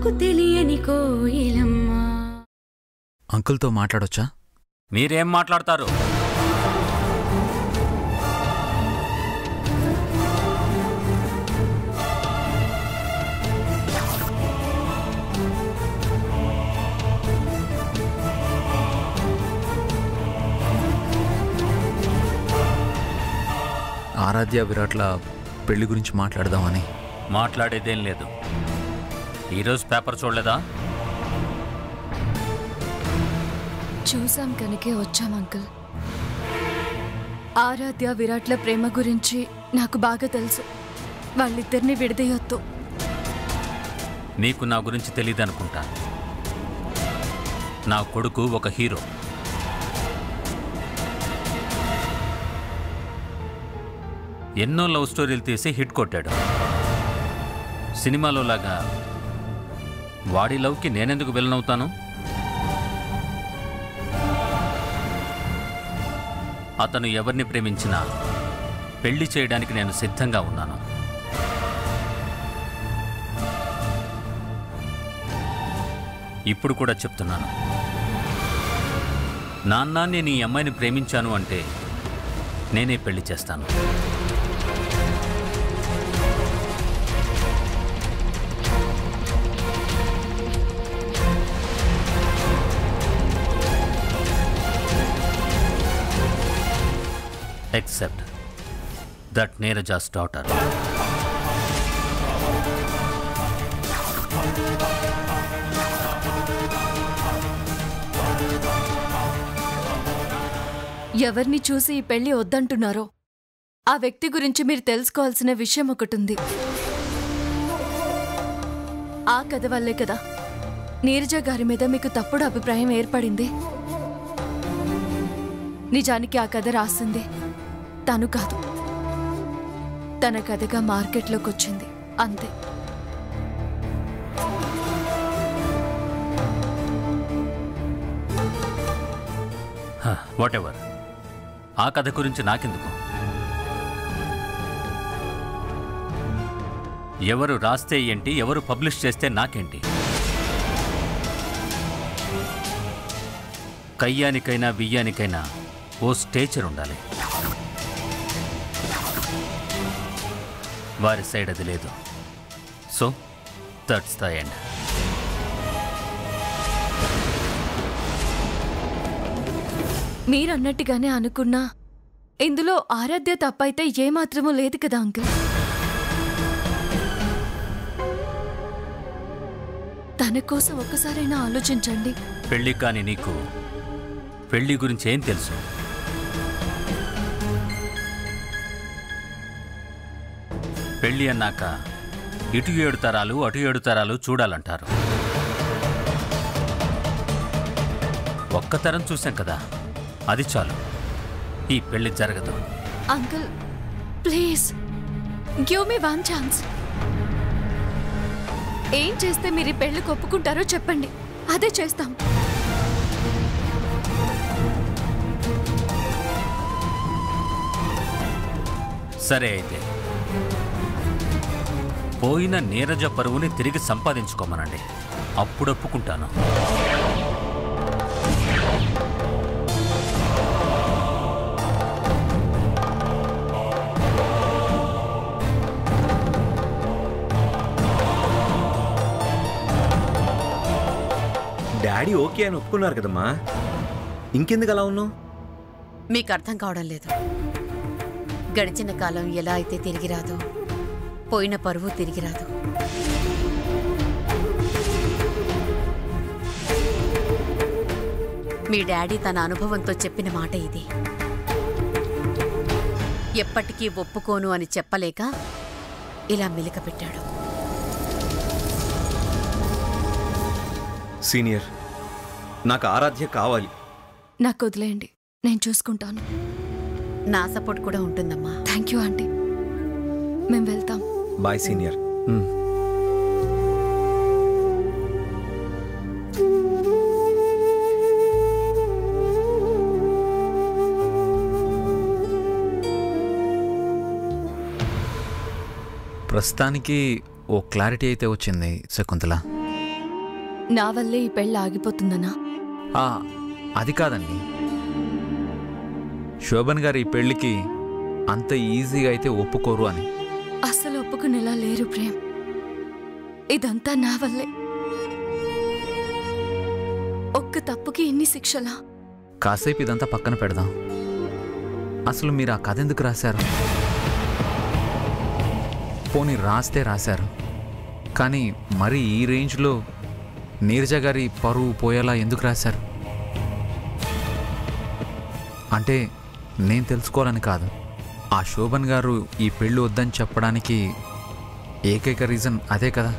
నాకు తెలియని కోయిలమ్మా అంకుల్తో మాట్లాడొచ్చా మీరేం మాట్లాడతారు ఆరాధ్య విరాట్ల పెళ్లి గురించి మాట్లాడదామని మాట్లాడేదేం లేదు ఈరోజు పేపర్ చూడలేదా చూసాం కనుకే వచ్చాం అంకుల్ ఆరాధ్య విరాట్ల ప్రేమ గురించి నాకు బాగా తెలుసు వాళ్ళిద్దరిని విడదీయొద్దు నీకు నా గురించి తెలియదనుకుంటా నా కొడుకు ఒక హీరో ఎన్నో లవ్ స్టోరీలు తీసి హిట్ కొట్టాడు సినిమాలో లాగా వాడి లవ్కి నేనెందుకు విలనవుతాను అతను ఎవరిని ప్రేమించినా పెళ్లి చేయడానికి నేను సిద్ధంగా ఉన్నాను ఇప్పుడు కూడా చెప్తున్నాను నాన్న నేను ఈ అమ్మాయిని ప్రేమించాను అంటే నేనే పెళ్లి చేస్తాను ఎక్సెప్ట్ దట్ నీరజాస్ డాటర్ ఎవరిని చూసి ఈ పెళ్లి వద్దంటున్నారో ఆ వ్యక్తి గురించి మీరు తెలుసుకోవాల్సిన విషయం ఒకటుంది ఆ కథ వల్లే కదా నీరజ గారి మీద మీకు తప్పుడు అభిప్రాయం ఏర్పడింది నిజానికి ఆ కథ రాసింది తను కాదు తన కథగా మార్కెట్లోకి వచ్చింది అంతే వాట్ ఎవర్ ఆ కథ గురించి నాకెందుకు ఎవరు రాస్తే ఏంటి ఎవరు పబ్లిష్ చేస్తే నాకేంటి కయ్యానికైనా బియ్యానికైనా ఓ స్టేచర్ ఉండాలి వారి సైడ్ అది లేదు సో దట్స్ ద ఎండ్ మీరన్నట్టుగానే అనుకున్నా ఇందులో ఆరాధ్య తప్పైతే ఏమాత్రమూ లేదు కదా అంకుల్ తన కోసం ఒక్కసారైనా ఆలోచించండి పెళ్లి కాని నీకు పెళ్లి గురించి ఏం తెలుసు పెళ్లి అన్నాక ఇటు ఏడు తరాలు అటు ఏడు తరాలు చూడాలంటారు ఒక్క తరం చూసాం కదా అది చాలు ఈ పెళ్లి జరగదు uncle please give me one chance ఏం చేస్తే మీరు ఈ పెళ్లి ఒప్పుకుంటారో చెప్పండి అదే చేస్తాం సరే అయితే పోయిన నీరజ పరువుని తిరిగి సంపాదించుకోమనండి అప్పుడు ఒప్పుకుంటాను డాడీ ఓకే అని ఒప్పుకున్నారు కదమ్మా ఇంకెందుకు అలా ఉన్నావు మీకు అర్థం కావడం లేదు గడిచిన కాలం ఎలా అయితే తిరిగి రాదో పోయిన పరువు తిరిగి రాదు మీ డాడీ తన అనుభవంతో చెప్పిన మాట ఇది ఎప్పటికీ ఒప్పుకోను అని చెప్పలేక ఇలా మెలిక పెట్టాడు సీనియర్ నాకు ఆరాధ్య కావాలి నాకు వదిలేయండి నేను చూసుకుంటాను నా సపోర్ట్ కూడా ఉంటుందమ్మా థ్యాంక్ యూ ఆంటీ మేము వెళ్తాం బాయ్ సీనియర్ ప్రస్తుతానికి ఓ క్లారిటీ అయితే వచ్చింది శకుంతల నా వల్లే ఈ పెళ్ళి ఆగిపోతుందనా ఆ, అది కాదండి శోభన్ గారు ఈ పెళ్లికి అంత ఈజీగా అయితే ఒప్పుకోరు అని అసలు ఒప్పుకునేలా లేరు ప్రేమ్ ఇదంతా నా వల్లే ఒక్క తప్పుకి ఎన్ని శిక్షలా కాసేపు ఇదంతా పక్కన పెడదాం అసలు మీరు ఆ కథ ఎందుకు రాశారు పోనీ రాస్తే రాశారు కానీ మరి ఈ రేంజ్లో నీరజ గారి పరువు పోయేలా ఎందుకు రాశారు అంటే నేను తెలుసుకోవాలని కాదు ఆ శోభన్ గారు ఈ పెళ్ళి వద్దని చెప్పడానికి ఏకైక రీజన్ అదే కదా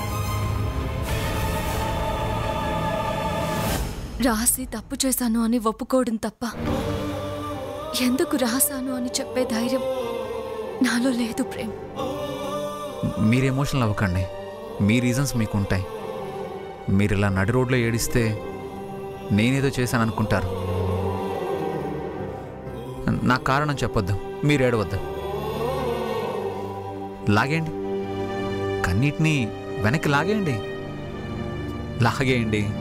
రాసి తప్పు చేశాను అని ఒప్పుకోవడం తప్ప ఎందుకు రాశాను అని చెప్పే ధైర్యం నాలో లేదు ప్రేమ్ మీరు ఎమోషనల్ అవ్వకండి మీ రీజన్స్ మీకు ఉంటాయి మీరు ఇలా నడి రోడ్లో ఏడిస్తే నేనేదో చేశాను అనుకుంటారు నాకు కారణం చెప్పొద్దు మీరు ఏడవద్దు లాగేయండి కన్నీటిని వెనక్కి లాగేయండి లాగేయండి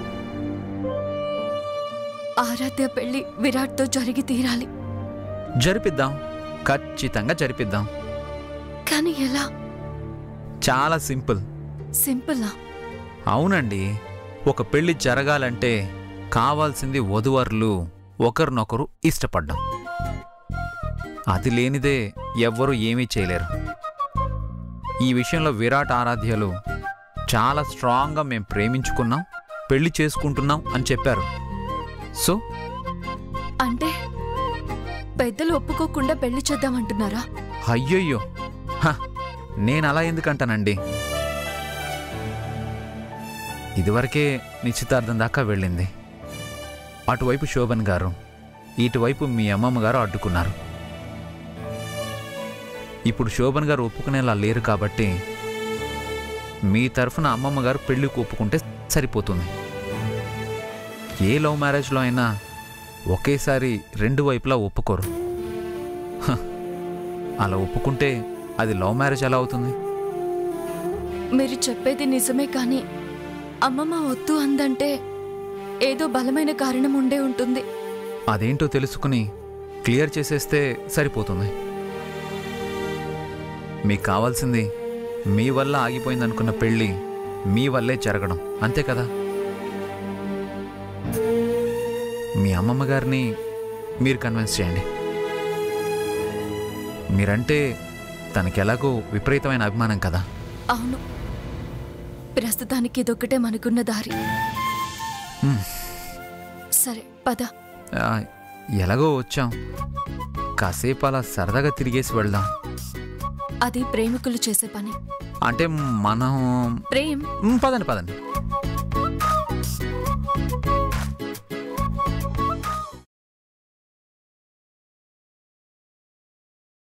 ఆరాధ్య పెళ్లి విరాట్తో జరిగి తీరాలి జరిపిద్దాం ఖచ్చితంగా జరిపిద్దాం కానీ ఎలా చాలా సింపుల్ సింపులా అవునండి ఒక పెళ్లి జరగాలంటే కావాల్సింది వధువరులు ఒకరినొకరు ఇష్టపడ్డం అది లేనిదే ఎవ్వరూ ఏమీ చేయలేరు ఈ విషయంలో విరాట్ ఆరాధ్యలు చాలా స్ట్రాంగ్గా మేం ప్రేమించుకున్నాం పెళ్లి చేసుకుంటున్నాం అని చెప్పారు సో అంటే పెద్దలు ఒప్పుకోకుండా పెళ్లి చేద్దామంటున్నారా అయ్యయ్యో హ, నేను అలా ఎందుకంటానండి ఇదివరకే నిశ్చితార్థం దాకా వెళ్ళింది అటువైపు శోభన్ గారు ఇటువైపు మీ అమ్మమ్మ గారు అడ్డుకున్నారు ఇప్పుడు శోభన్ గారు ఒప్పుకునేలా లేరు కాబట్టి మీ తరఫున అమ్మమ్మ గారు పెళ్లికి ఒప్పుకుంటే సరిపోతుంది ఏ లవ్ మ్యారేజ్లో అయినా ఒకేసారి రెండు వైపులా ఒప్పుకోరు హ, అలా ఒప్పుకుంటే అది లవ్ మ్యారేజ్ ఎలా అవుతుంది మీరు చెప్పేది నిజమే కానీ అమ్మమ్మ వద్దు అందంటే ఏదో బలమైన కారణం ఉండే ఉంటుంది అదేంటో తెలుసుకుని క్లియర్ చేసేస్తే సరిపోతుంది మీకు కావాల్సింది మీ వల్ల ఆగిపోయిందనుకున్న పెళ్ళి మీ వల్లే జరగడం అంతే కదా మీ అమ్మమ్మ గారిని మీరు కన్విన్స్ చేయండి మీరంటే తనకెలాగో విపరీతమైన అభిమానం కదా అవును ప్రస్తుతానికి ఇదొక్కటే మనకున్న దారి హ్మ్. సరే పద ఆ, ఎలాగో వచ్చాం కాసేపు అలా సరదాగా తిరిగేసి వెళ్దాం అది ప్రేమికులు చేసే పని అంటే మనం ప్రేమ్ మ్, పదండి పదండి